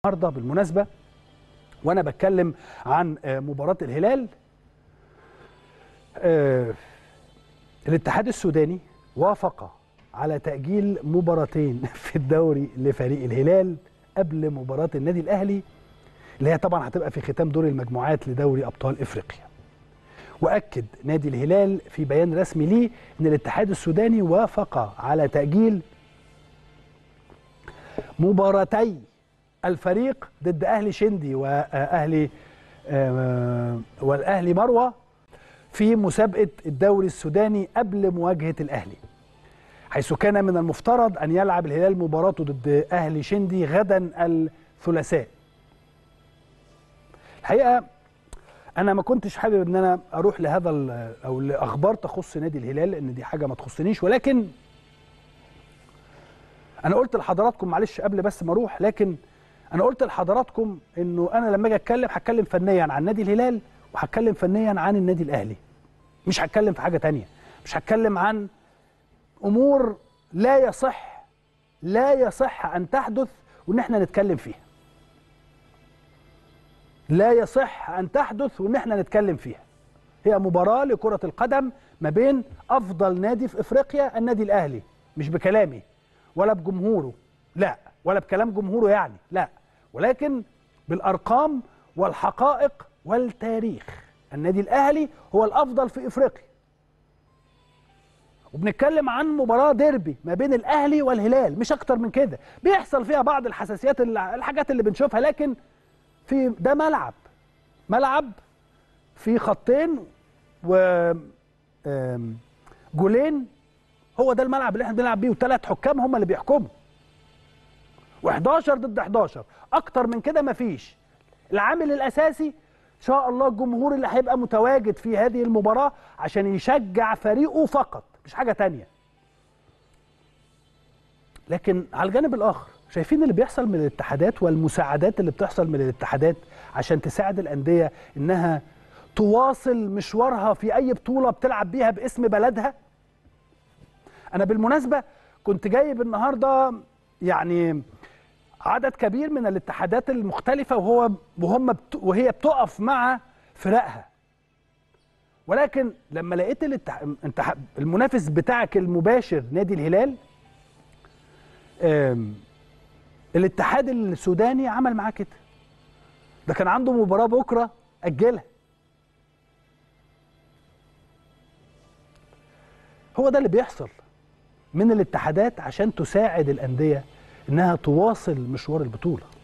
النهارده بالمناسبه وانا بتكلم عن آه، مباراه الهلال آه، الاتحاد السوداني وافق على تاجيل مباراتين في الدوري لفريق الهلال قبل مباراه النادي الاهلي اللي هي طبعا هتبقى في ختام دور المجموعات لدوري ابطال افريقيا واكد نادي الهلال في بيان رسمي ليه ان الاتحاد السوداني وافق على تاجيل مباراتي الفريق ضد اهلي شندي واهلي آه، والاهلي مروه في مسابقه الدوري السوداني قبل مواجهه الاهلي حيث كان من المفترض ان يلعب الهلال مباراته ضد اهلي شندي غدا الثلاثاء الحقيقه انا ما كنتش حابب ان انا اروح لهذا ال- او لاخبار تخص نادي الهلال لان دي حاجه ما تخصنيش ولكن انا قلت لحضراتكم معلش قبل بس ما اروح لكن انا قلت لحضراتكم انه انا لما اجي اتكلم هتكلم فنيا عن نادي الهلال وهتكلم فنيا عن النادي الاهلي مش هتكلم في حاجه تانية مش هتكلم عن امور لا يصح لا يصح ان تحدث وان احنا نتكلم فيها لا يصح ان تحدث وان احنا نتكلم فيها هي مباراه لكره القدم ما بين افضل نادي في افريقيا النادي الاهلي مش بكلامي ولا بجمهوره لا ولا بكلام جمهوره يعني لا ولكن بالارقام والحقائق والتاريخ النادي الاهلي هو الافضل في افريقيا وبنتكلم عن مباراه ديربي ما بين الاهلي والهلال مش اكتر من كده بيحصل فيها بعض الحساسيات اللي- الحاجات اللي بنشوفها لكن في ده ملعب ملعب في خطين و آم، جولين هو ده الملعب اللي احنا بنلعب بيه وثلاث حكام هم اللي بيحكموا و11 ضد 11 اكتر من كده مفيش العامل الاساسي ان شاء الله الجمهور اللي هيبقى متواجد في هذه المباراه عشان يشجع فريقه فقط مش حاجه تانية لكن على الجانب الاخر شايفين اللي بيحصل من الاتحادات والمساعدات اللي بتحصل من الاتحادات عشان تساعد الانديه انها تواصل مشوارها في اي بطوله بتلعب بيها باسم بلدها انا بالمناسبه كنت جايب النهارده يعني عدد كبير من الاتحادات المختلفه وهو وهم بت وهي بتقف مع فرقها ولكن لما لقيت الاتح... انت ح- المنافس بتاعك المباشر نادي الهلال آم، الاتحاد السوداني عمل معاه كده ده كان عنده مباراه بكره اجلها هو ده اللي بيحصل من الاتحادات عشان تساعد الانديه انها تواصل مشوار البطوله